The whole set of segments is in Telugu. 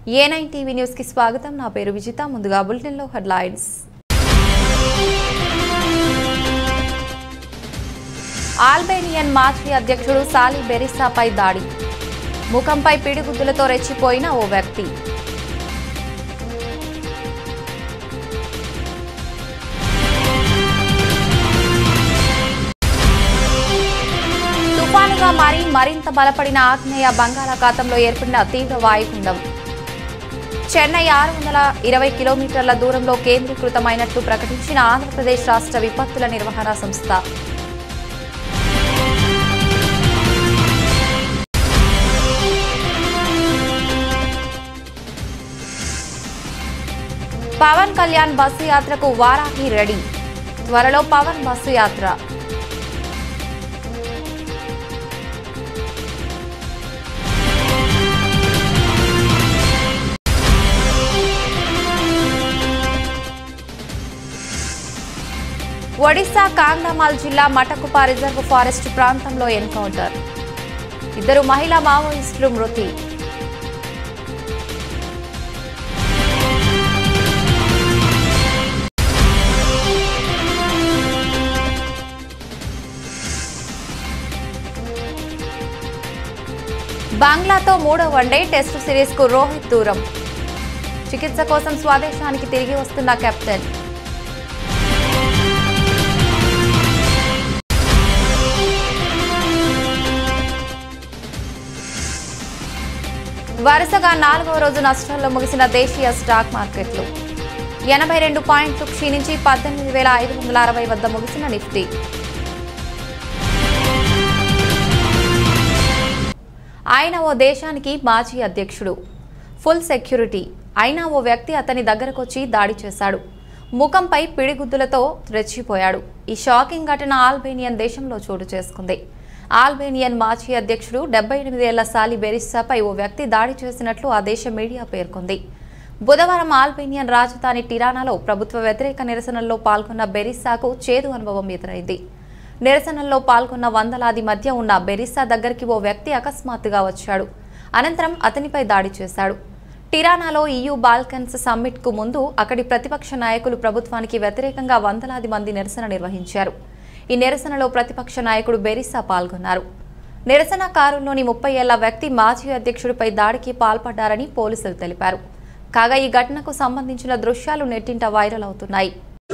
ఏ నైన్ టీవీ న్యూస్ కి స్వాగతం నా పేరు విజిత ముందుగా బులెటిన్ లో హెడ్లైన్స్ ఆల్బేనియన్ మాజీ అధ్యక్షుడు సాలి బెరిసాపై దాడి ముఖంపై పిడిగుద్దులతో రెచ్చిపోయిన ఓ వ్యక్తి తుఫానుగా మారి మరింత బలపడిన ఆగ్నేయ బంగాళాఖాతంలో ఏర్పడిన తీవ్ర వాయుగుండం చెన్నై ఆరు వందల ఇరవై కిలోమీటర్ల దూరంలో కేంద్రీకృతమైనట్లు ప్రకటించిన ఆంధ్రప్రదేశ్ రాష్ట్ర విపత్తుల నిర్వహణ సంస్థ పవన్ కళ్యాణ్ బస్సు యాత్రకు వారాహి రెడీ త్వరలో పవన్ బస్సు యాత్ర ఒడిశా కాంగ్రామాల్ జిల్లా మటకుప రిజర్వ్ ఫారెస్ట్ ప్రాంతంలో ఎన్కౌంటర్ ఇద్దరు మహిళా మావోయిస్టులు మృతి బంగ్లాతో మూడో వన్డే టెస్టు సిరీస్కు రోహిత్ దూరం చికిత్స కోసం స్వదేశానికి తిరిగి వస్తున్న కెప్టెన్ వరుసగా నాలుగవ రోజు నష్టాల్లో ముగిసిన దేశీయ స్టాక్ మార్కెట్లు ఎనభై రెండు పాయింట్లు క్షీణించి పద్దెనిమిది వేల ఐదు వందల అరవై వద్ద ముగిసిన నిఫ్టీ ఆయన ఓ దేశానికి మాజీ అధ్యక్షుడు ఫుల్ సెక్యూరిటీ అయినా ఓ వ్యక్తి అతని దగ్గరకొచ్చి దాడి చేశాడు ముఖంపై పిడిగుద్దులతో రెచ్చిపోయాడు ఈ షాకింగ్ ఘటన ఆల్బేనియన్ దేశంలో చోటు చేసుకుంది ఆల్బేనియన్ మాజీ అధ్యక్షుడు డెబ్బై ఎనిమిదేళ్ల సాలి బెరిస్సాపై ఓ వ్యక్తి దాడి చేసినట్లు ఆ దేశ మీడియా పేర్కొంది బుధవారం ఆల్బేనియన్ రాజధాని టిరానాలో ప్రభుత్వ వ్యతిరేక నిరసనల్లో పాల్గొన్న బెరిస్సాకు చేదు అనుభవం ఎదురైంది నిరసనల్లో పాల్గొన్న వందలాది మధ్య ఉన్న బెరిస్సా దగ్గరికి ఓ వ్యక్తి అకస్మాత్తుగా వచ్చాడు అనంతరం అతనిపై దాడి చేశాడు టిరానాలో ఈయూ బాల్కన్స్ సమ్మిట్ కు ముందు అక్కడి ప్రతిపక్ష నాయకులు ప్రభుత్వానికి వ్యతిరేకంగా వందలాది మంది నిరసన నిర్వహించారు ఈ నిరసనలో ప్రతిపక్ష నాయకుడు బెరిస్సా పాల్గొన్నారు నిరసనకారుల్లోని ముప్పై ఏళ్ల వ్యక్తి మాజీ అధ్యక్షుడిపై దాడికి పాల్పడ్డారని పోలీసులు తెలిపారు కాగా ఈ ఘటనకు సంబంధించిన దృశ్యాలు నెట్టింట వైరల్ అవుతున్నాయి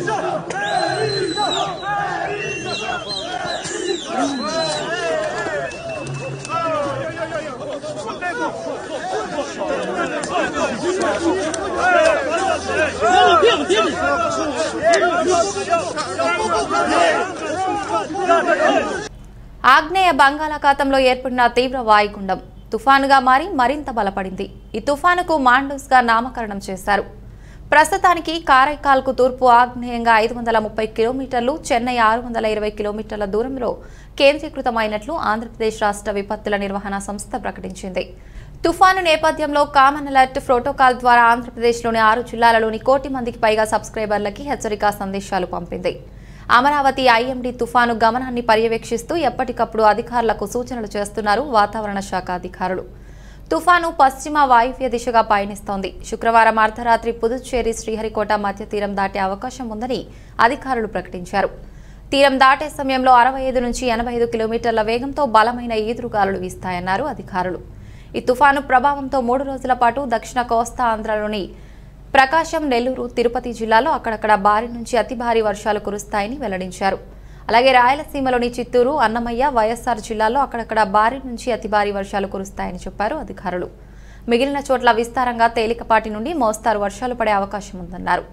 ఆగ్నేయ బంగాళాఖాతంలో ఏర్పడిన తీవ్ర వాయుగుండం తుఫానుగా మారి మరింత బలపడింది ఈ తుఫానుకు మాండూస్గా నామకరణం చేశారు ప్రస్తుతానికి కారైకాల్కు తూర్పు ఆగ్నేయంగా ఐదు వందల ముప్పై కిలోమీటర్లు చెన్నై ఆరు వందల ఇరవై కిలోమీటర్ల దూరంలో కేంద్రీకృతమైనట్లు ఆంధ్రప్రదేశ్ రాష్ట్ర విపత్తుల నిర్వహణ సంస్థ ప్రకటించింది తుఫాను నేపథ్యంలో కామన్ అలర్ట్ ప్రోటోకాల్ ద్వారా ఆంధ్రప్రదేశ్లోని ఆరు జిల్లాలలోని కోటి మందికి పైగా సబ్స్క్రైబర్లకి హెచ్చరికా సందేశాలు పంపింది అమరావతి ఐఎండీ తుఫాను గమనాన్ని పర్యవేక్షిస్తూ ఎప్పటికప్పుడు అధికారులకు సూచనలు చేస్తున్నారు వాతావరణ శాఖ అధికారులు తుఫాను పశ్చిమ వాయువ్య దిశగా పయనిస్తోంది శుక్రవారం అర్ధరాత్రి పుదుచ్చేరి శ్రీహరికోట మధ్య తీరం దాటే అవకాశం ఉందని అధికారులు ప్రకటించారు తీరం దాటే సమయంలో అరవై ఐదు నుంచి ఎనభై ఐదు కిలోమీటర్ల వేగంతో బలమైన ఈదురుగాలులు వీస్తాయన్నారు అధికారులు ఈ తుఫాను ప్రభావంతో మూడు రోజుల పాటు దక్షిణ కోస్తా ఆంధ్రలోని ప్రకాశం నెల్లూరు తిరుపతి జిల్లాలో అక్కడక్కడ భారీ నుంచి అతి భారీ వర్షాలు కురుస్తాయని వెల్లడించారు అలాగే రాయలసీమలోని చిత్తూరు అన్నమయ్య వైఎస్ఆర్ జిల్లాలో అక్కడక్కడ భారీ నుంచి అతి భారీ వర్షాలు కురుస్తాయని చెప్పారు అధికారులు మిగిలిన చోట్ల విస్తారంగా తేలికపాటి నుండి మోస్తారు వర్షాలు పడే అవకాశం ఉందన్నారు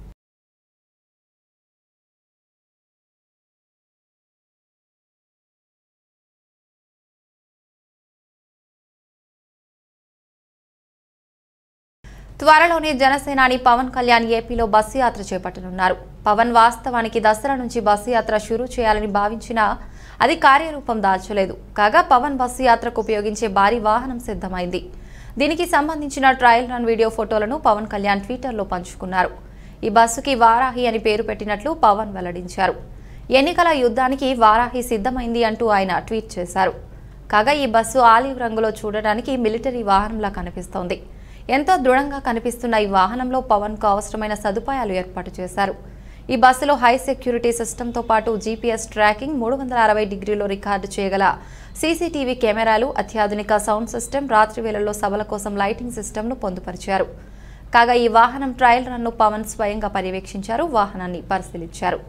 త్వరలోనే జనసేనాని పవన్ కళ్యాణ్ ఏపీలో బస్సు యాత్ర చేపట్టనున్నారు పవన్ వాస్తవానికి దసరా నుంచి బస్సు యాత్ర షురూ చేయాలని భావించినా అది కార్యరూపం దాల్చలేదు కాగా పవన్ బస్సు యాత్రకు ఉపయోగించే భారీ వాహనం సిద్ధమైంది దీనికి సంబంధించిన ట్రయల్ రన్ వీడియో ఫోటోలను పవన్ కళ్యాణ్ ట్విట్టర్లో పంచుకున్నారు ఈ బస్సుకి వారాహి అని పేరు పెట్టినట్లు పవన్ వెల్లడించారు ఎన్నికల యుద్ధానికి వారాహి సిద్ధమైంది అంటూ ఆయన ట్వీట్ చేశారు కాగా ఈ బస్సు ఆలివ్ రంగులో చూడడానికి మిలిటరీ వాహనంలా కనిపిస్తోంది ఎంతో దృఢంగా కనిపిస్తున్న ఈ వాహనంలో పవన్కు అవసరమైన సదుపాయాలు ఏర్పాటు చేశారు ఈ బస్సులో హై సెక్యూరిటీ సిస్టంతో పాటు జీపీఎస్ ట్రాకింగ్ మూడు వందల అరవై డిగ్రీలో రికార్డు చేయగల సీసీటీవీ కెమెరాలు అత్యాధునిక సౌండ్ సిస్టమ్ రాత్రి వేళల్లో సభల కోసం లైటింగ్ సిస్టమ్ను పొందుపరిచారు కాగా ఈ వాహనం ట్రయల్ రన్ను పవన్ స్వయంగా పర్యవేక్షించారు వాహనాన్ని పరిశీలించారు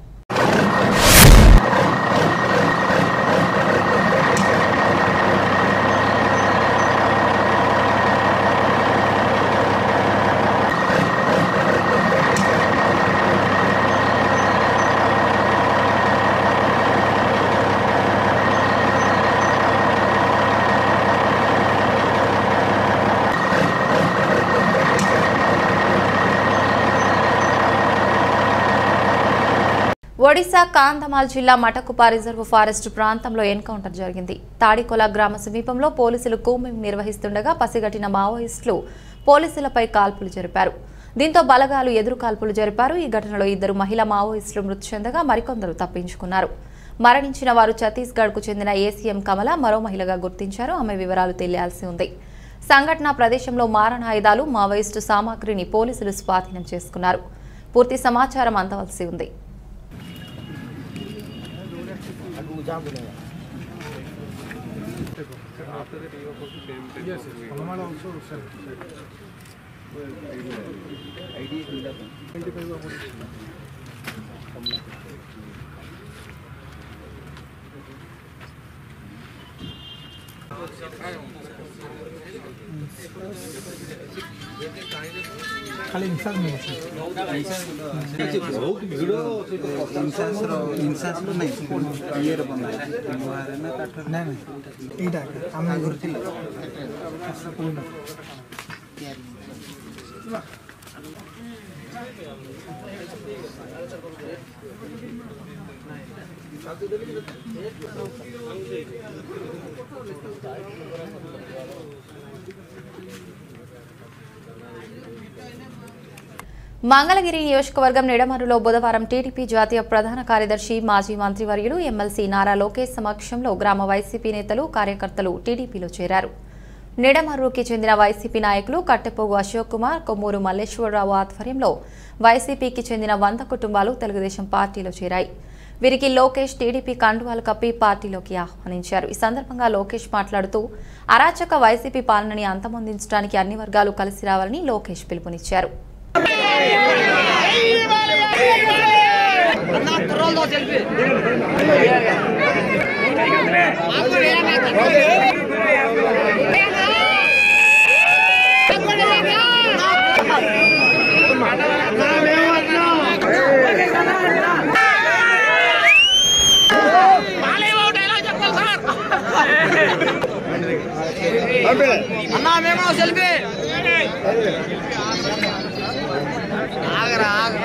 ఒడిశా కాంధమాల్ జిల్లా మటకుప రిజర్వ్ ఫారెస్ట్ ప్రాంతంలో ఎన్కౌంటర్ జరిగింది తాడికొల గ్రామ సమీపంలో పోలీసులు కూంబింగ్ నిర్వహిస్తుండగా పసిగట్టిన మావోయిస్టులు పోలీసులపై కాల్పులు జరిపారు దీంతో బలగాలు ఎదురు కాల్పులు జరిపారు ఈ ఘటనలో ఇద్దరు మహిళా మావోయిస్టులు మృతి చెందగా మరికొందరు తప్పించుకున్నారు మరణించిన వారు ఛత్తీస్గఢ్కు చెందిన ఏసీఎం కమల మరో మహిళగా గుర్తించారు ఆమె వివరాలు తెలియాల్సి ఉంది సంఘటన ప్రదేశంలో మారణాయుధాలు మావోయిస్టు సామాగ్రిని పోలీసులు స్వాధీనం చేసుకున్నారు పూర్తి సమాచారం అందవలసి ఉంది ଖାଲି ଇନସାସ ନେଇ ଅଛି ଇନସାସର ଇନସାସର ନାହିଁ ଇଏର ବନା ହେଇଛି ଲୁହାରେ ନା କାଠରେ ନାଇଁ ନାଇଁ ଏଇଟା ଏକା ଆମେ ଘୁରିଥିଲେ మంగళగిరి నియోజకవర్గం నిడమరులో బుధవారం టీడీపీ జాతీయ ప్రధాన కార్యదర్శి మాజీ మంత్రివర్యులు ఎమ్మెల్సీ నారా లోకేష్ సమక్షంలో గ్రామ వైసీపీ నేతలు కార్యకర్తలు టీడీపీలో చేరారు నిడమర్రుకి చెందిన వైసీపీ నాయకులు కట్టెపోగు అశోక్ కుమార్ కొమ్మూరు మల్లేశ్వరరావు ఆధ్వర్యంలో వైసీపీకి చెందిన వంద కుటుంబాలు తెలుగుదేశం పార్టీలో చేరాయి వీరికి లోకేష్ టీడీపీ కండువాలు కప్పి పార్టీలోకి ఆహ్వానించారు ఈ సందర్భంగా లోకేష్ మాట్లాడుతూ అరాచక వైసీపీ పాలనని అంతమొందించడానికి అన్ని వర్గాలు కలిసి రావాలని లోకేష్ పిలుపునిచ్చారు అన్నా మేము సెల్ఫీ ఆగరా ఆగరా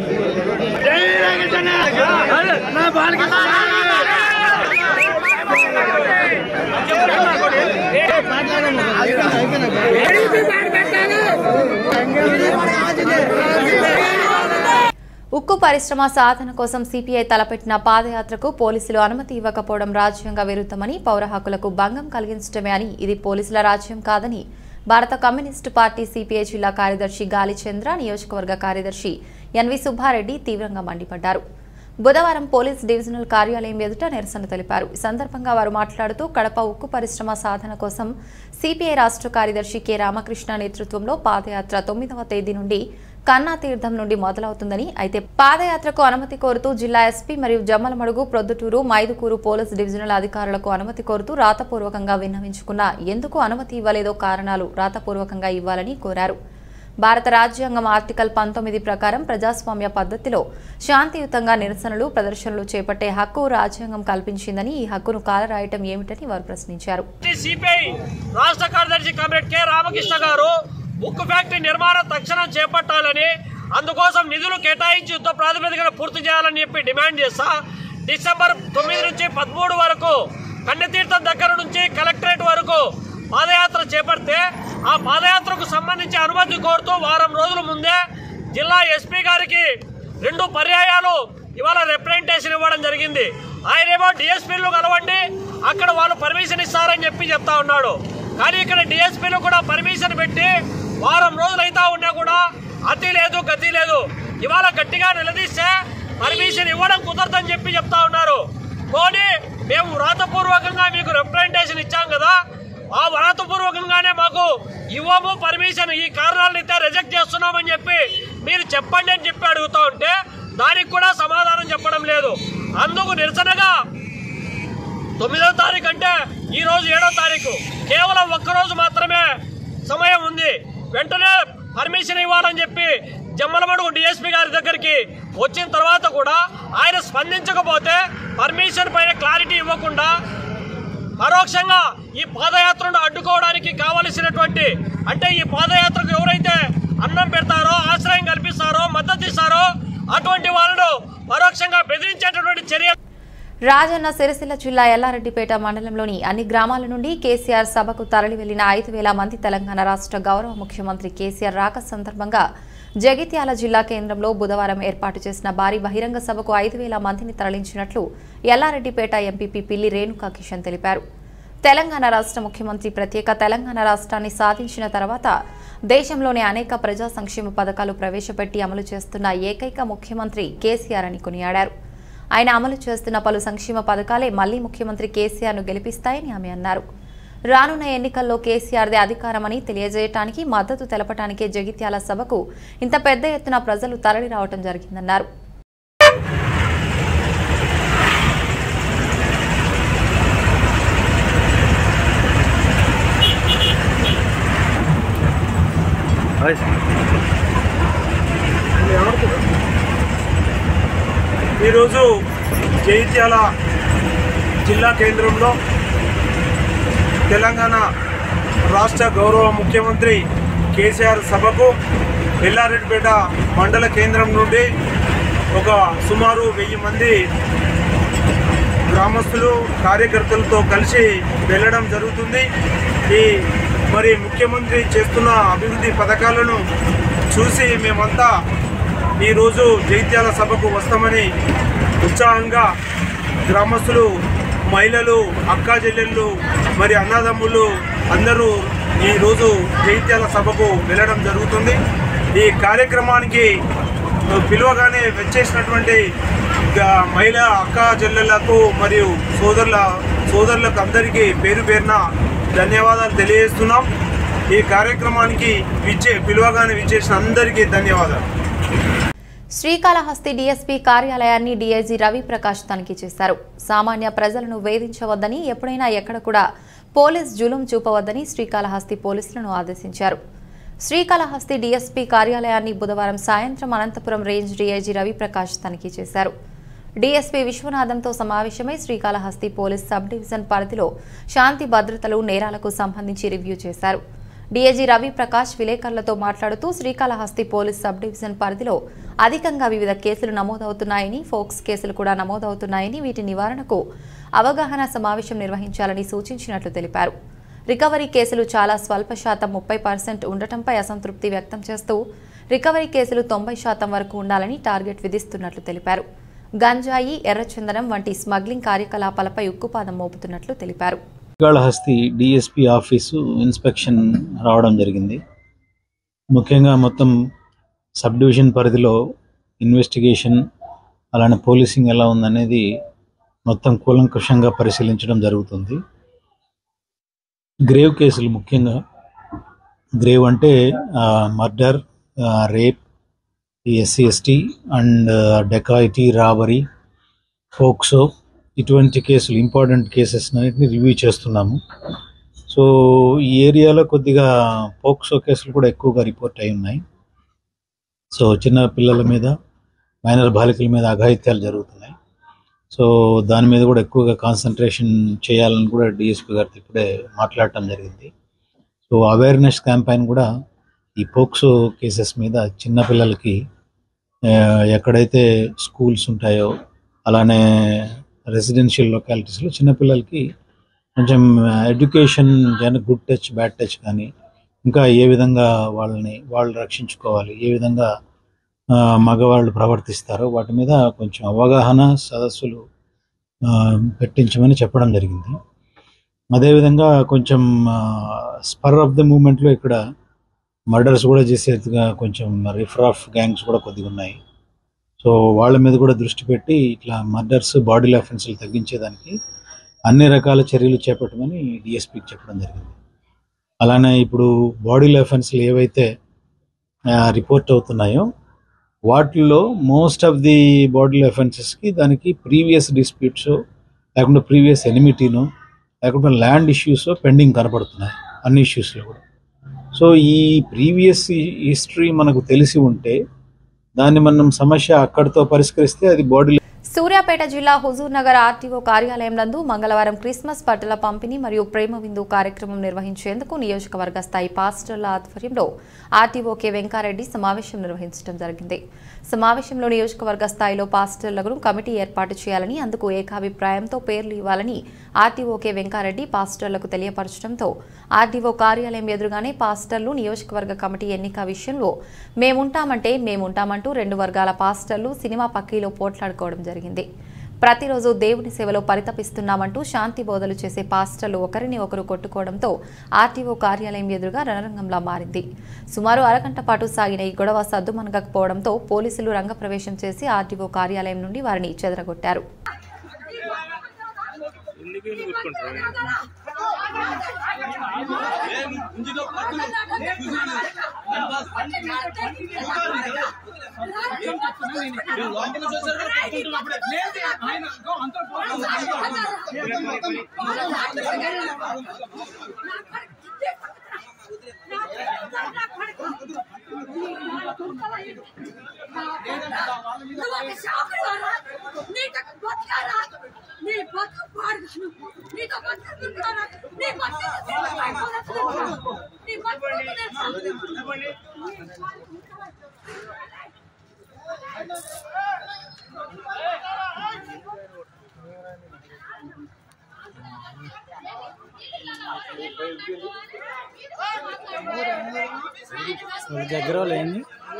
ఉక్కు పరిశ్రమ సాధన కోసం సిపిఐ తలపెట్టిన పాదయాత్రకు పోలీసులు అనుమతి ఇవ్వకపోవడం రాజ్యాంగ విరుద్ధమని పౌర హక్కులకు భంగం కలిగించడమే అని ఇది పోలీసుల రాజ్యం కాదని భారత కమ్యూనిస్టు పార్టీ సిపిఐ జిల్లా కార్యదర్శి గాలిచంద్ర నియోజకవర్గ కార్యదర్శి ఎన్వి సుబ్బారెడ్డి తీవ్రంగా మండిపడ్డారు బుధవారం పోలీస్ డివిజనల్ కార్యాలయం ఎదుట నిరసన తెలిపారు ఈ సందర్భంగా వారు మాట్లాడుతూ కడప ఉక్కు పరిశ్రమ సాధన కోసం సిపిఐ రాష్ట్ర కార్యదర్శి కె రామకృష్ణ నేతృత్వంలో పాదయాత్ర తొమ్మిదవ తేదీ నుండి కన్నా తీర్థం నుండి మొదలవుతుందని అయితే పాదయాత్రకు అనుమతి కోరుతూ జిల్లా ఎస్పీ మరియు జమ్మలమడుగు ప్రొద్దుటూరు మైదుకూరు పోలీస్ డివిజనల్ అధికారులకు అనుమతి కోరుతూ రాతపూర్వకంగా విన్నవించుకున్న ఎందుకు అనుమతి ఇవ్వలేదో కారణాలు రాతపూర్వకంగా ఇవ్వాలని కోరారు భారత రాజ్యాంగం ఆర్టికల్ పంతొమ్మిది ప్రకారం ప్రజాస్వామ్య పద్ధతిలో శాంతియుతంగా నిరసనలు ప్రదర్శనలు చేపట్టే హక్కు రాజ్యాంగం కల్పించిందని ఈ హక్కును కాలరాయటం ఏమిటని వారు ప్రశ్నించారు సిపిఐ రాష్ట్ర కార్యదర్శి కామ్రేడ్ కె రామకృష్ణ గారు ఉక్కు ఫ్యాక్టరీ నిర్మాణం తక్షణం చేపట్టాలని అందుకోసం నిధులు కేటాయించి యుద్ధ ప్రాతిపదికన పూర్తి చేయాలని చెప్పి డిమాండ్ చేస్తా డిసెంబర్ తొమ్మిది నుంచి పదమూడు వరకు కన్నెతీర్థం దగ్గర నుంచి కలెక్టరేట్ వరకు పాదయాత్ర చేపడితే ఆ పాదయాత్రకు సంబంధించి అనుమతి కోరుతూ వారం రోజుల ముందే జిల్లా ఎస్పీ గారికి రెండు పర్యాయాలు ఇవాళ రిప్రజెంటేషన్ ఇవ్వడం జరిగింది ఆయనేమో డిఎస్పీలు కలవండి అక్కడ వాళ్ళు పర్మిషన్ ఇస్తారని చెప్పి చెప్తా ఉన్నాడు కానీ ఇక్కడ డిఎస్పీలు కూడా పర్మిషన్ పెట్టి వారం రోజులు అయితా ఉన్నా కూడా అతి లేదు గతి లేదు ఇవాళ గట్టిగా నిలదీస్తే పర్మిషన్ ఇవ్వడం కుదరదని చెప్పి చెప్తా ఉన్నారు పోనీ మేము వ్రాతపూర్వకంగా మీకు రిప్రజెంటేషన్ ఇచ్చాం కదా ఆ వ్రాతపూర్వకంగానే మాకు ఇవ్వము పర్మిషన్ ఈ కారణాలను అయితే రిజెక్ట్ చేస్తున్నామని చెప్పి మీరు చెప్పండి అని చెప్పి అడుగుతా ఉంటే దానికి కూడా సమాధానం చెప్పడం లేదు అందుకు నిరసనగా తొమ్మిదో తారీఖు అంటే ఈ రోజు ఏడో తారీఖు కేవలం ఒక్క రోజు మాత్రమే సమయం ఉంది వెంటనే పర్మిషన్ ఇవ్వాలని చెప్పి జమ్మలమడుగు డిఎస్పీ గారి దగ్గరికి వచ్చిన తర్వాత కూడా ఆయన స్పందించకపోతే పర్మిషన్ పైన క్లారిటీ ఇవ్వకుండా పరోక్షంగా ఈ పాదయాత్రను అడ్డుకోవడానికి కావలసినటువంటి అంటే ఈ పాదయాత్రకు ఎవరైతే అన్నం పెడతారో ఆశ్రయం కల్పిస్తారో మద్దతు ఇస్తారో అటువంటి వాళ్ళను పరోక్షంగా బెదిరించేటటువంటి చర్య రాజన్న సిరిసిల్ల జిల్లా ఎల్లారెడ్డిపేట మండలంలోని అన్ని గ్రామాల నుండి కేసీఆర్ సభకు తరలి వెళ్లిన ఐదు వేల మంది తెలంగాణ రాష్ట్ర గౌరవ ముఖ్యమంత్రి కేసీఆర్ రాక సందర్భంగా జగిత్యాల జిల్లా కేంద్రంలో బుధవారం ఏర్పాటు చేసిన భారీ బహిరంగ సభకు ఐదు వేల మందిని తరలించినట్లు ఎల్లారెడ్డిపేట ఎంపీపీ పిల్లి రేణుకా కిషన్ తెలిపారు తెలంగాణ రాష్ట్ర ముఖ్యమంత్రి ప్రత్యేక తెలంగాణ రాష్ట్రాన్ని సాధించిన తర్వాత దేశంలోని అనేక ప్రజా సంక్షేమ పథకాలు ప్రవేశపెట్టి అమలు చేస్తున్న ఏకైక ముఖ్యమంత్రి కేసీఆర్ అని కొనియాడారు ఆయన అమలు చేస్తున్న పలు సంక్షేమ పథకాలే మళ్లీ ముఖ్యమంత్రి కేసీఆర్ను గెలిపిస్తాయని ఆమె అన్నారు రానున్న ఎన్నికల్లో కేసీఆర్దే అధికారమని తెలియజేయటానికి మద్దతు తెలపటానికే జగిత్యాల సభకు ఇంత పెద్ద ఎత్తున ప్రజలు తరలి రావటం జరిగిందన్నారు ఈరోజు జైత్యాల జిల్లా కేంద్రంలో తెలంగాణ రాష్ట్ర గౌరవ ముఖ్యమంత్రి కేసీఆర్ సభకు ఎల్లారెడ్డిపేట మండల కేంద్రం నుండి ఒక సుమారు వెయ్యి మంది గ్రామస్తులు కార్యకర్తలతో కలిసి వెళ్ళడం జరుగుతుంది ఈ మరి ముఖ్యమంత్రి చేస్తున్న అభివృద్ధి పథకాలను చూసి మేమంతా ఈరోజు జైత్యాల సభకు వస్తామని ఉత్సాహంగా గ్రామస్తులు మహిళలు అక్కా చెల్లెళ్ళు మరి అన్నదమ్ములు అందరూ ఈరోజు జైత్యాల సభకు వెళ్ళడం జరుగుతుంది ఈ కార్యక్రమానికి పిలువగానే వచ్చేసినటువంటి ఇక మహిళా అక్క చెల్లెళ్లకు మరియు సోదరుల సోదరులకు అందరికీ పేరు పేరున ధన్యవాదాలు తెలియజేస్తున్నాం ఈ కార్యక్రమానికి విచ్చే పిలువగానే విచ్చేసిన అందరికీ ధన్యవాదాలు శ్రీకాళహస్తి డీఎస్పీ కార్యాలయాన్ని డీఐజీ రవి ప్రకాష్ తనిఖీ చేశారు సామాన్య ప్రజలను వేధించవద్దని ఎప్పుడైనా ఎక్కడ కూడా పోలీస్ జులుం చూపవద్దని శ్రీకాళహస్తి పోలీసులను ఆదేశించారు శ్రీకాళహస్తి డీఎస్పీ కార్యాలయాన్ని బుధవారం సాయంత్రం అనంతపురం రేంజ్ డీఐజీ రవి ప్రకాష్ తనిఖీ చేశారు డీఎస్పీ విశ్వనాథంతో సమావేశమై శ్రీకాళహస్తి పోలీస్ సబ్ డివిజన్ పరిధిలో శాంతి భద్రతలు నేరాలకు సంబంధించి రివ్యూ చేశారు డీఐజీ రవి ప్రకాష్ విలేకరులతో మాట్లాడుతూ శ్రీకాళహస్తి పోలీస్ సబ్ డివిజన్ పరిధిలో అధికంగా వివిధ కేసులు నమోదవుతున్నాయని ఫోక్స్ కేసులు కూడా నమోదవుతున్నాయని వీటి నివారణకు అవగాహన సమావేశం నిర్వహించాలని సూచించినట్లు తెలిపారు రికవరీ కేసులు చాలా స్వల్ప శాతం ముప్పై పర్సెంట్ ఉండటంపై అసంతృప్తి వ్యక్తం చేస్తూ రికవరీ కేసులు తొంభై శాతం వరకు ఉండాలని టార్గెట్ విధిస్తున్నట్లు తెలిపారు గంజాయి ఎర్రచందనం వంటి స్మగ్లింగ్ కార్యకలాపాలపై ఉక్కుపాదం మోపుతున్నట్లు తెలిపారు శ్రీకాళహస్తి డిఎస్పి ఆఫీసు ఇన్స్పెక్షన్ రావడం జరిగింది ముఖ్యంగా మొత్తం సబ్ డివిజన్ పరిధిలో ఇన్వెస్టిగేషన్ అలానే పోలీసింగ్ ఎలా ఉందనేది మొత్తం కూలంకషంగా పరిశీలించడం జరుగుతుంది గ్రేవ్ కేసులు ముఖ్యంగా గ్రేవ్ అంటే murder rape SC ST and dacoity robbery POCSO ఇటువంటి కేసులు ఇంపార్టెంట్ కేసెస్ అన్నిటిని రివ్యూ చేస్తున్నాము సో ఈ ఏరియాలో కొద్దిగా పోక్సో కేసులు కూడా ఎక్కువగా రిపోర్ట్ అయి ఉన్నాయి సో చిన్న పిల్లల మీద మైనర్ బాలికల మీద అఘాయిత్యాలు జరుగుతున్నాయి సో దాని మీద కూడా ఎక్కువగా కాన్సన్ట్రేషన్ చేయాలని కూడా డిఎస్పీ గారితో ఇప్పుడే మాట్లాడటం జరిగింది సో అవేర్నెస్ క్యాంపైన్ కూడా ఈ పోక్సో కేసెస్ మీద చిన్న పిల్లలకి ఆ, ఎక్కడైతే స్కూల్స్ ఉంటాయో అలానే రెసిడెన్షియల్ లొకాలిటీస్లో చిన్నపిల్లలకి కొంచెం ఎడ్యుకేషన్ జన గుడ్ టచ్ బ్యాడ్ టచ్ కానీ ఇంకా ఏ విధంగా వాళ్ళని వాళ్ళు రక్షించుకోవాలి ఏ విధంగా ఆ, మగవాళ్ళు ప్రవర్తిస్తారో వాటి మీద కొంచెం అవగాహన సదస్సులు ఆ, పెట్టించమని చెప్పడం జరిగింది అదేవిధంగా కొంచెం స్పర్ ఆఫ్ ద మూమెంట్లో ఇక్కడ మర్డర్స్ కూడా చేసేట్టుగా కొంచెం రిఫ్రాఫ్ గ్యాంగ్స్ కూడా కొద్దిగా ఉన్నాయి సో వాళ్ళ మీద కూడా దృష్టి పెట్టి ఇట్లా మర్డర్స్ బాడీ అఫెన్స్లు తగ్గించేదానికి అన్ని రకాల చర్యలు చేపట్టమని డిఎస్పీకి చెప్పడం జరిగింది అలానే ఇప్పుడు బాడీ అఫెన్స్లు ఏవైతే రిపోర్ట్ అవుతున్నాయో వాటిల్లో మోస్ట్ ఆఫ్ ది బాడీ అఫెన్సెస్కి దానికి ప్రీవియస్ డిస్ప్యూట్స్ లేకుంటే ప్రీవియస్ ఎనిమిటీను లేకుంటే ల్యాండ్ ఇష్యూస్ పెండింగ్ కనపడుతున్నాయి అన్ని ఇష్యూస్లో కూడా సో ఈ ప్రీవియస్ హిస్టరీ మనకు తెలిసి ఉంటే దాన్ని మనం సమస్య అక్కడితో పరిష్కరిస్తే అది బాడీ సూర్యాపేట జిల్లా హుజూర్ నగర్ ఆర్టీఓ కార్యాలయం నందు మంగళవారం క్రిస్మస్ బట్టల పంపిణీ మరియు ప్రేమ విందు కార్యక్రమం నిర్వహించేందుకు నియోజకవర్గ స్థాయి పాస్టర్ల ఆధ్వర్యంలో ఆర్టీఓ కె వెంకారెడ్డి సమావేశం నిర్వహించడం జరిగింది సమావేశంలో నియోజకవర్గ స్థాయిలో పాస్టర్లకు కమిటీ ఏర్పాటు చేయాలని అందుకు ఏకాభిప్రాయంతో పేర్లు ఇవ్వాలని ఆర్టీఓ కె వెంకారెడ్డి పాస్టర్లకు తెలియపరచడంతో ఆర్టీఓ కార్యాలయం ఎదురుగానే పాస్టర్లు నియోజకవర్గ కమిటీ ఎన్నిక విషయంలో మేముంటామంటే మేముంటామంటూ రెండు వర్గాల పాస్టర్లు సినిమా పక్కీలో పోట్లాడుకోవడం జరిగింది ప్రతిరోజు దేవుని సేవలో పరితపిస్తున్నామంటూ శాంతి బోధలు చేసే పాస్టర్లు ఒకరిని ఒకరు కొట్టుకోవడంతో ఆర్టీఓ కార్యాలయం ఎదురుగా రణరంగంలా మారింది సుమారు అరగంట పాటు సాగిన ఈ గొడవ సద్దుమనగకపోవడంతో పోలీసులు రంగప్రవేశం చేసి ఆర్టీఓ కార్యాలయం నుండి వారిని చెదరగొట్టారు దగ్గర లేని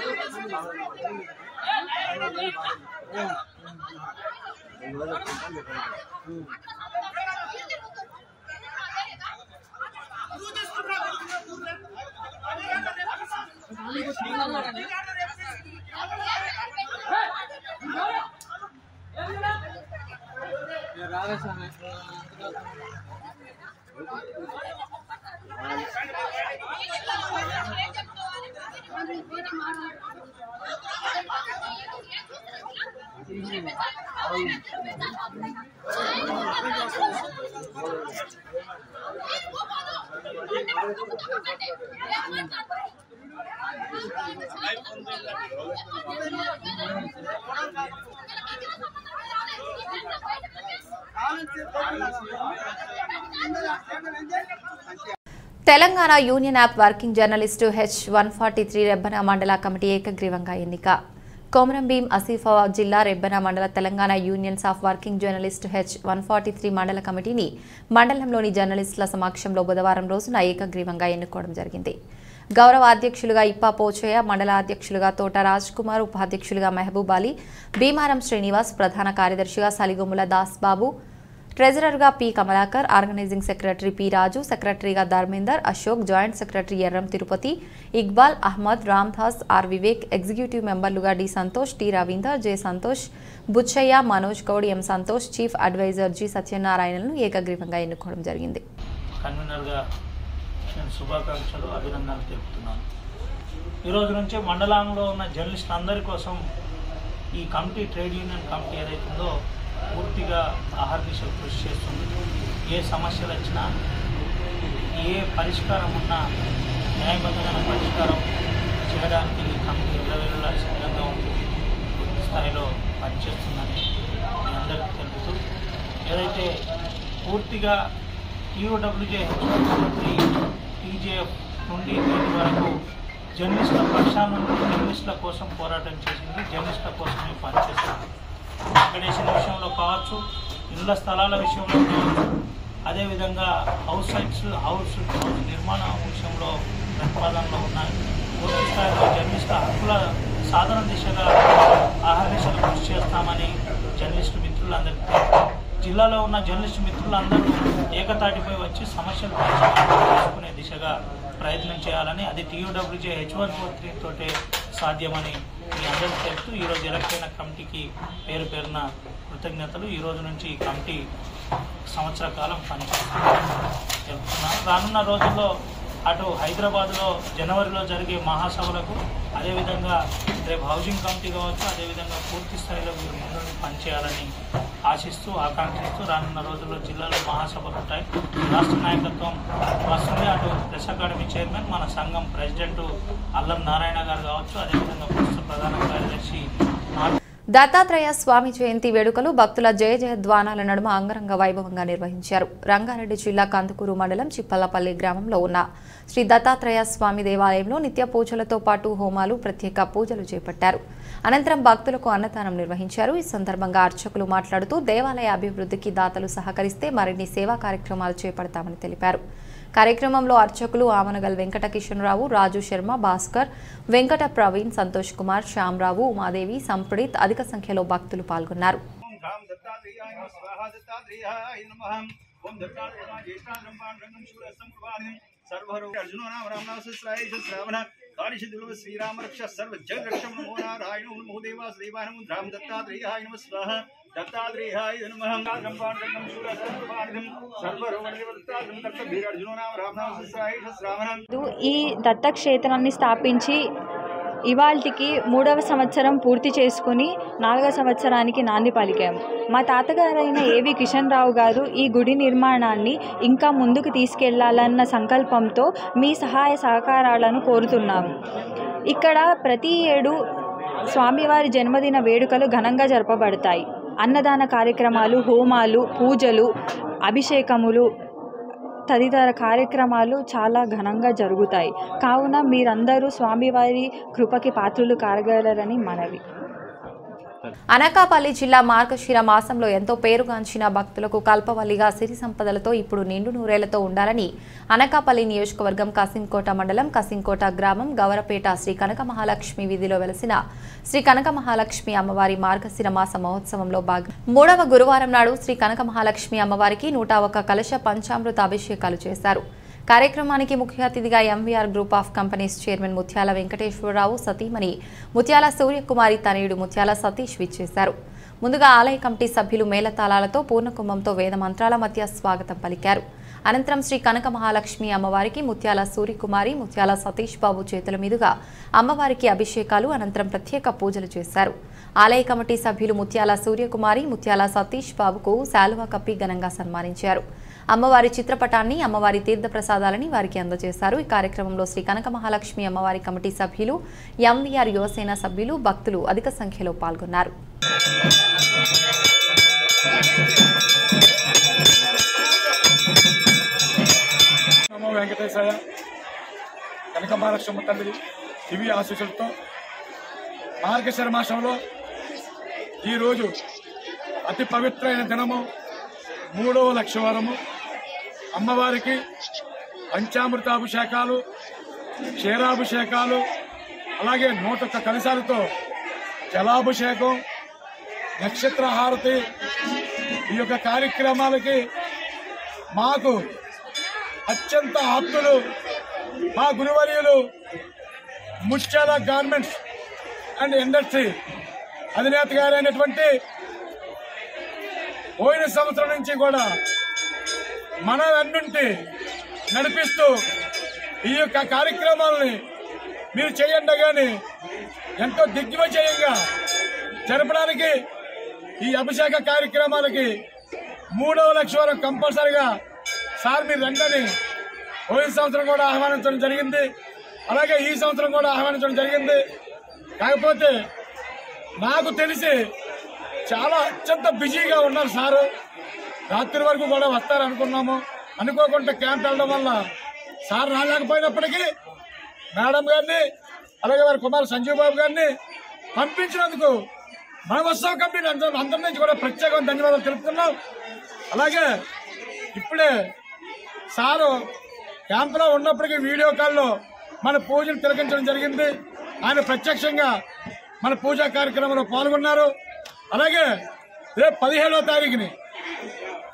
Telangana union of working journalist H one forty three Rebbana మండల కమిటీ ఏకగ్రీవంగా ఎన్నిక కొమరం భీం ఆసిఫాబాద్ జిల్లా రెబ్బన మండల Telangana unions of working journalist H one forty three మండల కమిటీని మండలంలోని జర్నలిస్టుల సమక్షంలో బుధవారం రోజున ఏకగ్రీవంగా ఎన్నుకోవడం జరిగింది గౌరవ అధ్యక్షులుగా ఇప్పా పోచయ్య మండల అధ్యక్షులుగా తోట రాజ్ కుమార్ ఉపాధ్యక్షులుగా మహబూబ్ అలీ భీమారం శ్రీనివాస్ ప్రధాన కార్యదర్శిగా సలిగొమ్ముల దాస్ బాబు ట్రెజరర్గా P Kamalakar organising secretary P Raju సెక్రటరీగా Dharmender Ashok joint secretary Erram Tirupati Iqbal Ahmed Ramdas R Vivek executive మెంబర్లుగా D Santosh T Ravinder J Santosh Buchaiah Manoj Goud M Santosh chief adviser G సత్యనారాయణను ఏకగ్రీవంగా ఎన్నుకోవడం జరిగింది కన్వీనర్గా నేను శుభాకాంక్షలు అభినందనలు తెలుపుతున్నాను ఈరోజు నుంచి మండలంలో ఉన్న జర్నలిస్ట్ అందరి కోసం ఈ కమిటీ ట్రేడ్ యూనియన్ కమిటీ ఏదైతుందో పూర్తిగా ఆహార దిశలు కృషి చేస్తుంది ఏ సమస్యలు వచ్చినా ఏ పరిష్కారం ఉన్నా న్యాయబద్ధమైన పరిష్కారం చేయడానికి ఈ కమిటీ ఇళ్ళవేళలా సిద్ధంగా ఉంది పూర్తి స్థాయిలో పనిచేస్తుందని మీ అందరికీ తెలుపుతూ ఏదైతే పూర్తిగా టీఓడబ్ల్యూజే త్రీ టీజేఎఫ్ నుండి దీని వరకు జర్నలిస్టుల పక్షాల నుండి జర్నలిస్టుల కోసం పోరాటం చేసింది జర్నలిస్టుల కోసమే పనిచేస్తుంది అకామిడేషన్ విషయంలో కావచ్చు ఇళ్ల స్థలాల విషయంలో కావచ్చు అదేవిధంగా హౌస్ సైట్స్ హౌస్ హౌస్ నిర్మాణ విషయంలో ప్రతిపాదనలో ఉన్నాయి పూర్తి స్థాయిలో జర్నలిస్టుల హక్కుల సాధన దిశగా ఆహార దిశలు కృషి చేస్తామని జర్నలిస్టు మిత్రులందరికీ తెలుపుతూ జిల్లాలో ఉన్న జర్నలిస్ట్ మిత్రులందరూ ఏకతాటిపై వచ్చి సమస్యలు పరిష్కారం చేసుకునే దిశగా ప్రయత్నం చేయాలని అది TUWJ H one four three తోటే సాధ్యమని మీ అందరికీ తెలుపుతూ ఈరోజు ఎలక్ట్ అయిన కమిటీకి పేరు పేరున కృతజ్ఞతలు ఈ రోజు నుంచి ఈ కమిటీ సంవత్సర కాలం పనిచేస్తుంది తెలుపుతున్నాను రానున్న రోజుల్లో అటు హైదరాబాద్లో జనవరిలో జరిగే మహాసభలకు అదేవిధంగా రేపు హౌసింగ్ కమిటీ కావచ్చు అదేవిధంగా పూర్తి స్థాయిలో మీరు ముందుండి పనిచేయాలని ఆశిస్తూ ఆకాంక్షిస్తూ రానున్న రోజుల్లో జిల్లాలో మహాసభలు ఉంటాయి రాష్ట్ర నాయకత్వం వస్తుంది అటు ప్రెస్ అకాడమీ చైర్మన్ మన సంఘం ప్రెసిడెంట్ అల్లం నారాయణ గారు కావచ్చు అదేవిధంగా ప్రస్తుత ప్రధాన కార్యదర్శి నాగ దత్తాత్రేయ స్వామి జయంతి వేడుకలు భక్తుల జయ జయధ్వానాల నడుమ అంగరంగ వైభవంగా నిర్వహించారు రంగారెడ్డి జిల్లా కందుకూరు మండలం చిప్పల్లపల్లి గ్రామంలో ఉన్న శ్రీ దత్తాత్రేయ స్వామి దేవాలయంలో నిత్య పూజలతో పాటు హోమాలు ప్రత్యేక పూజలు చేపట్టారు అనంతరం భక్తులకు అన్నదానం నిర్వహించారు ఈ సందర్భంగా అర్చకులు మాట్లాడుతూ దేవాలయ అభివృద్ధికి దాతలు సహకరిస్తే మరిన్ని సేవా కార్యక్రమాలు చేపడతామని తెలిపారు కార్యక్రమంలో అర్చకులు ఆమనగల్ వెంకట కిషన్రావు రాజు శర్మ భాస్కర్ వెంకట ప్రవీణ్ సంతోష్ కుమార్ శ్యామరావు ఉమాదేవి సంప్రీత్ అధిక సంఖ్యలో భక్తులు పాల్గొన్నారు ఓం ధాం దత్తాత్రేయాయ నమః స్వాహా దత్తాత్రేయాయ నమః ఓం దత్తాత్రేయాయ జ్యేష్ఠాంగం పాండ్రంగం శూరస్తం కుర్వాణిం సర్వరో అర్జునో నామ రామనామశ్రాయ శ్రావణ కాళిశిదుల శ్రీరామ రక్ష సర్వ జగ రక్షం నమో నారాయణ నమో దేవాస్ దేవానం ధాం దత్తాత్రేయాయ నమః స్వాహా దత్తాత్రేయాయ నమః ధాం పాండ్రంగం శూరస్తం కుర్వాణిం సర్వరో దత్తాత్రేయం దత్త భీర అర్జునో నామ రామనామశ్రాయ శ్రావణ ఈ దత్తక్షేత్రాన్ని స్థాపించి ఇవాల్టికి మూడవ సంవత్సరం పూర్తి చేసుకుని నాలుగవ సంవత్సరానికి నాంది పలికాము మా తాతగారైన ఏవి కిషన్ రావు గారు ఈ గుడి నిర్మాణాన్ని ఇంకా ముందుకు తీసుకెళ్లాలన్న సంకల్పంతో మీ సహాయ సహకారాలను కోరుతున్నాము ఇక్కడ ప్రతి ఏడు స్వామివారి జన్మదిన వేడుకలు ఘనంగా జరపబడతాయి అన్నదాన కార్యక్రమాలు హోమాలు పూజలు అభిషేకములు తదితర కార్యక్రమాలు చాలా ఘనంగా జరుగుతాయి కావున మీరందరూ స్వామివారి కృపకి పాత్రులు కారగలరని మనవి అనకాపల్లి జిల్లా మార్గశిర మాసంలో ఎంతో పేరుగాంచిన భక్తులకు కల్పవల్లిగా సిరి సంపదలతో ఇప్పుడు నిండు నూరేళ్లతో ఉండాలని అనకాపల్లి నియోజకవర్గం కసింకోట మండలం కసింకోట గ్రామం గవరపేట శ్రీ కనక మహాలక్ష్మి వీధిలో వెలసిన శ్రీ కనక మహాలక్ష్మి అమ్మవారి మార్గశిర మాస మహోత్సవంలో భాగం మూడవ గురువారం నాడు శ్రీ కనక మహాలక్ష్మి అమ్మవారికి నూట ఒక కలశ పంచామృత అభిషేకాలు చేశారు కార్యక్రమానికి ముఖ్య అతిథిగా MVR group of companies chairman Mutyala Venkateswara Rao సతీమణి ముత్యాల సూర్యకుమారి తనయుడు ముత్యాల సతీష్ విచ్చేశారు ముందుగా ఆలయ కమిటీ సభ్యులు మేళతాళాలతో పూర్ణకుంభంతో వేద మంత్రాల మధ్య స్వాగతం పలికారు అనంతరం శ్రీ కనక మహాలక్ష్మి అమ్మవారికి ముత్యాల సూర్యకుమారి ముత్యాల సతీష్ బాబు చేతుల మీదుగా అమ్మవారికి అభిషేకాలు అనంతరం ప్రత్యేక పూజలు చేశారు ఆలయ కమిటీ సభ్యులు ముత్యాల సూర్యకుమారి ముత్యాల సతీష్ బాబుకు శాలువా కప్పి ఘనంగా సన్మానించారు అమ్మవారి చిత్రపటాన్ని అమ్మవారి తీర్థప్రసాదాలని వారికి అందజేశారు ఈ కార్యక్రమంలో శ్రీ కనక మహాలక్ష్మి అమ్మవారి కమిటీ సభ్యులు ఎంవీఆర్ యువసేన సభ్యులు భక్తులు అధిక సంఖ్యలో పాల్గొన్నారు నమో వెంకటేశాయ కనక మహాలక్ష్మ తల్లి దివ్య ఆశీస్సులతో మార్గశిర మాసంలో ఈరోజు అతి పవిత్రమైన దినము మూడవ లక్షవారము అమ్మవారికి పంచామృతాభిషేకాలు క్షీరాభిషేకాలు అలాగే నూట ఒక్క కలశాలతో జలాభిషేకం నక్షత్ర హారతి ఈ యొక్క కార్యక్రమాలకి మాకు అత్యంత ఆప్తులు మా గురువర్యులు ముత్యాల గార్మెంట్స్ అండ్ ఇండస్ట్రీ అధినేత గారైనటువంటి పోయిన సంవత్సరం నుంచి కూడా మన అన్నింటి నడిపిస్తూ ఈ యొక్క కార్యక్రమాలని మీరు చేయండి కానీ ఎంతో దిగ్విజయంగా జరపడానికి ఈ అభిషేక కార్యక్రమాలకి మూడవ లక్ష వరకు కంపల్సరిగా సార్ మీరు రండని పోయిన సంవత్సరం కూడా ఆహ్వానించడం జరిగింది అలాగే ఈ సంవత్సరం కూడా ఆహ్వానించడం జరిగింది కాకపోతే నాకు తెలిసి చాలా అత్యంత బిజీగా ఉన్నారు సారు రాత్రి వరకు కూడా వస్తారు అనుకున్నాము అనుకోకుండా క్యాంప్ వెళ్ళడం వల్ల సార్ రాలేకపోయినప్పటికీ మేడం గారిని అలాగే వారి కుమార్ సంజీవ్ బాబు గారిని పంపించినందుకు మన ఉత్సవ కమిటీ అందరి అందరి నుంచి కూడా ప్రత్యేకమైన ధన్యవాదాలు తెలుపుతున్నాం అలాగే ఇప్పుడే సారు క్యాంపులో ఉన్నప్పటికీ వీడియో కాల్లో మన పూజను తిలకించడం జరిగింది ఆయన ప్రత్యక్షంగా మన పూజా కార్యక్రమంలో పాల్గొన్నారు అలాగే రేపు పదిహేడవ తారీఖుని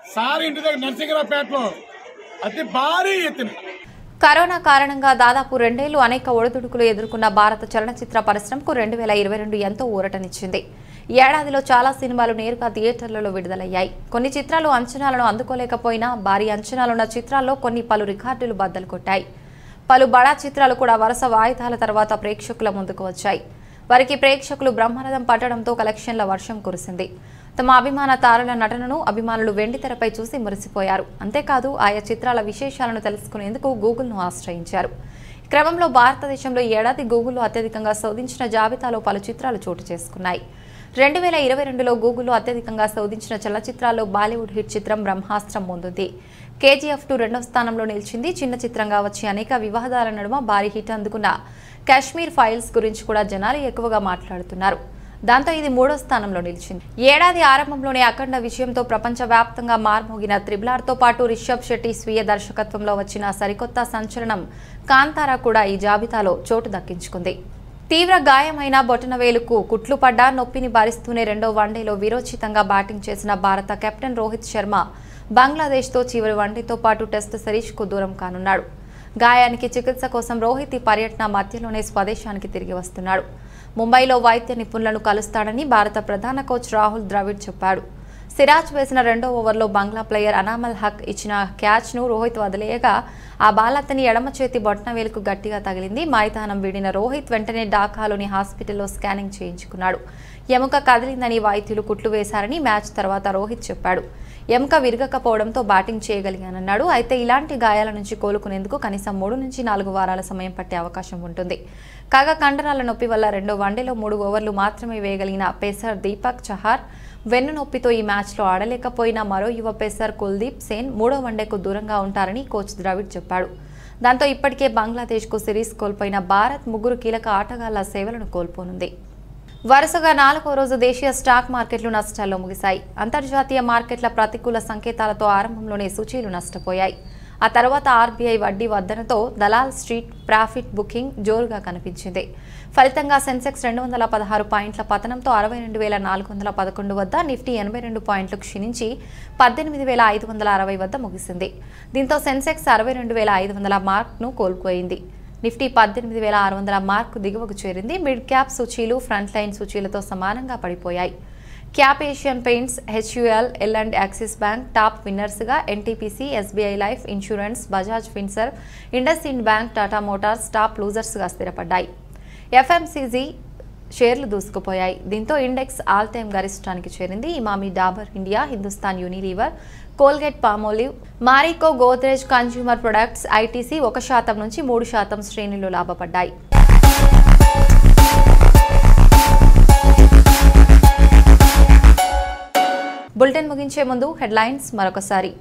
సార్ ఇంటి దగ్గర నరసింహరావుపేటలో అతి భారీ ఎత్తున కరోనా కారణంగా దాదాపు రెండేళ్లు అనేక ఒడిదుడుకులు ఎదుర్కొన్న భారత చలనచిత్ర పరిశ్రమకు రెండు వేల ఇరవై రెండు ఎంతో ఊరటనిచ్చింది ఈ ఏడాదిలో చాలా సినిమాలు నేరుగా థియేటర్లలో విడుదలయ్యాయి కొన్ని చిత్రాలు అంచనాలను అందుకోలేకపోయినా భారీ అంచనాలున్న చిత్రాల్లో కొన్ని పలు రికార్డులు బద్దలు కొట్టాయి పలు బడా చిత్రాలు కూడా వరుస వాయిదాల తర్వాత ప్రేక్షకుల ముందుకు వచ్చాయి వారికి ప్రేక్షకులు బ్రహ్మరథం పట్టడంతో కలెక్షన్ల వర్షం కురిసింది తమ అభిమాన తారల నటనను అభిమానులు వెండితెరపై చూసి మురిసిపోయారు అంతేకాదు ఆయా చిత్రాల విశేషాలను తెలుసుకునేందుకు గూగుల్ను ఆశ్రయించారు ఈ క్రమంలో భారతదేశంలో ఈ ఏడాది గూగుల్లో అత్యధికంగా శోధించిన జాబితాలో పలు చిత్రాలు చోటు చేసుకున్నాయి రెండు వేల ఇరవై రెండులో గూగుల్లో అత్యధికంగా శోధించిన చలచిత్రాల్లో బాలీవుడ్ హిట్ చిత్రం బ్రహ్మాస్త్రం ముందుంది కేజీఎఫ్ టూ రెండవ స్థానంలో నిలిచింది చిన్న చిత్రంగా వచ్చి అనేక వివాదాల నడుమ భారీ హిట్ అందుకున్న కాశ్మీర్ ఫైల్స్ గురించి కూడా జనాలు ఎక్కువగా మాట్లాడుతున్నారు దాంతో ఇది మూడో స్థానంలో నిలిచింది ఏడాది ఆరంభంలోనే అఖండ విజయంతో ప్రపంచవ్యాప్తంగా మార్మోగిన త్రిబులార్తో పాటు రిషబ్ శెట్టి స్వీయ దర్శకత్వంలో వచ్చిన సరికొత్త సంచలనం కాంతారా కూడా ఈ జాబితాలో చోటు దక్కించుకుంది తీవ్ర గాయమైన బొటనవేలుకు కుట్లు పడ్డా నొప్పిని భరిస్తూనే రెండో వన్డేలో వీరోచితంగా బ్యాటింగ్ చేసిన భారత కెప్టెన్ రోహిత్ శర్మ బంగ్లాదేశ్తో చివరి వన్డేతో పాటు టెస్ట్ సిరీస్కు దూరం కానున్నాడు గాయానికి చికిత్స కోసం రోహిత్ ఈ పర్యటన మధ్యలోనే స్వదేశానికి తిరిగి వస్తున్నాడు ముంబైలో వైద్య నిపుణులను కలుస్తాడని భారత ప్రధాన కోచ్ రాహుల్ ద్రవిడ్ చెప్పాడు సిరాజ్ వేసిన రెండో ఓవర్లో బంగ్లా ప్లేయర్ అనామల్ హక్ ఇచ్చిన క్యాచ్ను రోహిత్ వదిలేయగా ఆ బాల్ అతని ఎడమ చేతి బొట్నవేలుకు గట్టిగా తగిలింది మైదానం వీడిన రోహిత్ వెంటనే ఢాకాలోని హాస్పిటల్లో స్కానింగ్ చేయించుకున్నాడు ఎముక కదిలిందని వైద్యులు కుట్లు వేశారని మ్యాచ్ తర్వాత రోహిత్ చెప్పాడు ఎముక విరగకపోవడంతో బ్యాటింగ్ చేయగలిగానన్నాడు అయితే ఇలాంటి గాయాల నుంచి కోలుకునేందుకు కనీసం మూడు నుంచి నాలుగు వారాల సమయం పట్టే అవకాశం ఉంటుంది కాగా కండరాల నొప్పి వల్ల రెండో వన్డేలో మూడు ఓవర్లు మాత్రమే వేయగలిగిన పేసర్ దీపక్ చహార్ వెన్ను నొప్పితో ఈ మ్యాచ్లో ఆడలేకపోయిన మరో యువ పేసర్ కుల్దీప్ సేన్ మూడో వన్డేకు దూరంగా ఉంటారని కోచ్ ద్రవిడ్ చెప్పాడు దాంతో ఇప్పటికే బంగ్లాదేశ్కు సిరీస్ కోల్పోయిన భారత్ ముగ్గురు కీలక ఆటగాళ్ల సేవలను కోల్పోనుంది వరుసగా నాలుగో రోజు దేశీయ స్టాక్ మార్కెట్లు నష్టాల్లో ముగిశాయి అంతర్జాతీయ మార్కెట్ల ప్రతికూల సంకేతాలతో ఆరంభంలోనే సూచీలు నష్టపోయాయి ఆ తర్వాత ఆర్బీఐ వడ్డీ వద్దనతో దలాల్ స్ట్రీట్ ప్రాఫిట్ బుకింగ్ జోరుగా కనిపించింది ఫలితంగా సెన్సెక్స్ రెండు వందల పదహారు పాయింట్ల పతనంతో అరవై రెండు వేల నాలుగు వందల పదకొండు వద్ద నిఫ్టీ ఎనభై రెండు పాయింట్లు క్షీణించి పద్దెనిమిది వేల ఐదు వందల అరవై వద్ద ముగిసింది దీంతో సెన్సెక్స్ అరవై రెండు వేల ఐదు వందల మార్క్ను కోల్పోయింది నిఫ్టీ పద్దెనిమిది వేల ఆరు వందల మార్కు దిగువకు చేరింది మిడ్ క్యాప్ సూచీలు ఫ్రంట్ లైన్ సూచీలతో సమానంగా పడిపోయాయి cap Asian Paints HUL L and Axis Bank top విన్నర్స్గా NTPC SBI Life Insurance Bajaj Finserv IndusInd Bank Tata Motors top లూజర్స్గా స్థిరపడ్డాయి ఎఫ్ఎంసీజీ షేర్లు దూసుకుపోయాయి దీంతో ఇండెక్స్ ఆల్ టైమ్ గరిష్టానికి చేరింది Emami Dabur India Hindustan Unilever Colgate Palmolive Marico Godrej Consumer Products ITC ఒక శాతం నుంచి మూడు శాతం శ్రేణిలో లాభపడ్డాయి బులెటిన్ ముగించే ముందు హెడ్లైన్స్ మరొకసారి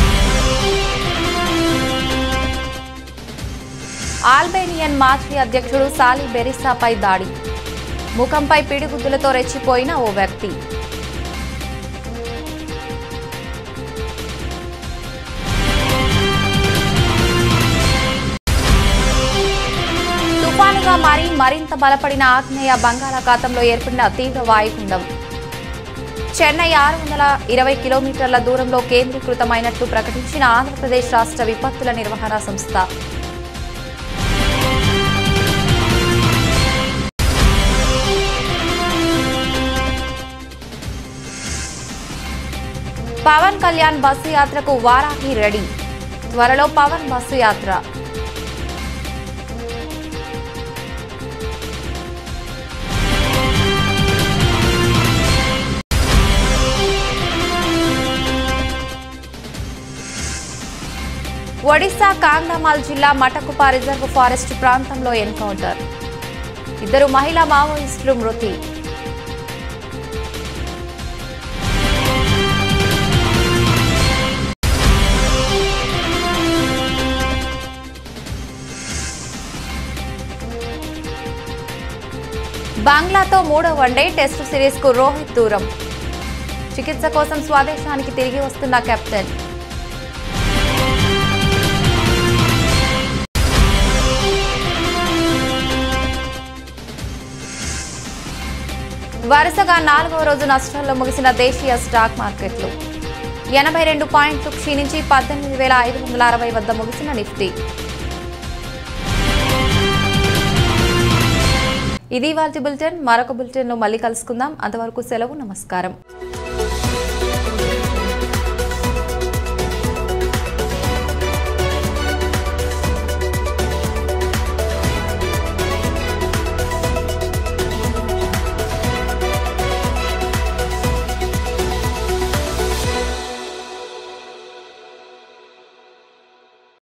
ఆల్బేనియన్ మాజీ అధ్యక్షుడు సాలి బెరిసాపై దాడి ముఖంపై పిడిగుద్దులతో రెచ్చిపోయిన ఓ వ్యక్తి తుఫానుగా మారి మరింత బలపడిన ఆగ్నేయ బంగాళాఖాతంలో ఏర్పడిన తీవ్ర వాయుగుండం చెన్నై ఆరు వందల ఇరవై కిలోమీటర్ల దూరంలో కేంద్రీకృతమైనట్లు ప్రకటించిన ఆంధ్రప్రదేశ్ రాష్ట్ర విపత్తుల నిర్వహణ సంస్థ పవన్ కళ్యాణ్ బస్సు యాత్రకు వారాహి రెడీ త్వరలో పవన్ బస్సు యాత్ర ఒడిశా కాంగ్రామాల్ జిల్లా మటకుప రిజర్వ్ ఫారెస్ట్ ప్రాంతంలో ఎన్కౌంటర్ ఇద్దరు మహిళా మావోయిస్టులు మృతి బంగ్లాతో మూడో వన్డే టెస్టు సిరీస్కు రోహిత్ దూరం చికిత్స కోసం స్వదేశానికి తిరిగి వస్తున్న కెప్టెన్ వరుసగా నాలుగవ రోజు నష్టాల్లో ముగిసిన దేశీయ స్టాక్ మార్కెట్లు ఎనభై రెండు పాయింట్లు క్షీణించి పద్దెనిమిది వేల ఐదు వందల అరవై వద్ద ముగిసిన నిఫ్టీ ఇది వాళ్ళ బులెటిన్ మరొక బులెటిన్లో మళ్ళీ కలుసుకుందాం అంతవరకు సెలవు నమస్కారం